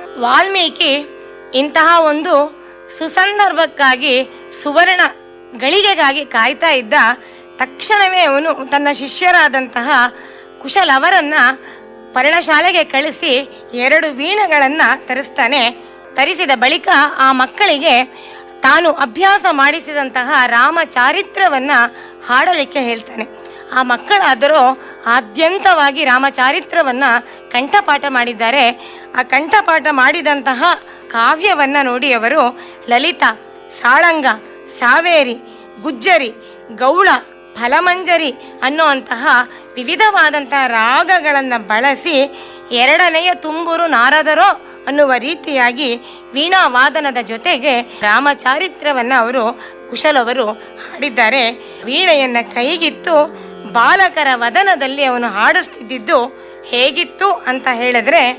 ವಾಲ್ಮೀಕಿ ಇಂತಹ ಒಂದು ಸುಸಂದರ್ಭಕ್ಕಾಗಿ ಸುವರ್ಣ ಗಳಿಗೆಗಾಗಿ ಕಾಯ್ತಾ ಇದ್ದ ತಕ್ಷಣವೇ ಅವನು ತನ್ನ ಶಿಷ್ಯರಾದಂತಹ ಕುಶಲ್ ಅವರನ್ನ ಪರ್ಣಶಾಲೆಗೆ ಕಳಿಸಿ ಎರಡು ವೀಣೆಗಳನ್ನು ತರಿಸ್ತಾನೆ ತರಿಸಿದ ಬಳಿಕ ಆ ಮಕ್ಕಳಿಗೆ ತಾನು ಅಭ್ಯಾಸ ಮಾಡಿಸಿದಂತಹ ರಾಮಚಾರಿತ್ರವನ್ನ ಹಾಡಲಿಕ್ಕೆ ಹೇಳ್ತಾನೆ ಆ ಮಕ್ಕಳಾದರೂ ಆದ್ಯಂತವಾಗಿ ರಾಮಚಾರಿತ್ರವನ್ನ ಕಂಠಪಾಠ ಮಾಡಿದ್ದಾರೆ ಆ ಕಂಠಪಾಠ ಮಾಡಿದಂತಹ ಕಾವ್ಯವನ್ನ ನೋಡಿ ಅವರು ಲಲಿತಾ ಸಾಳಂಗ ಸಾವೇರಿ ಗುಜ್ಜರಿ ಗೌಳ ಫಲಮಂಜರಿ ಅನ್ನುವಂತಹ ವಿವಿಧವಾದಂತಹ ರಾಗಗಳನ್ನು ಬಳಸಿ ಎರಡನೆಯ ತುಂಬುರು ನಾರದರೋ ಅನ್ನುವ ರೀತಿಯಾಗಿ ವೀಣಾ ವಾದನದ ಜೊತೆಗೆ ರಾಮಚಾರಿತ್ರವನ್ನು ಅವರು ಕುಶಲವರು ಹಾಡಿದ್ದಾರೆ ವೀಣೆಯನ್ನ ಕೈಗಿತ್ತು ಬಾಲಕರ ವದನದಲ್ಲಿ ಅವನು ಹಾಡಿಸ್ತಿದ್ದಿದ್ದು ಹೇಗಿತ್ತು ಅಂತ ಹೇಳಿದ್ರೆ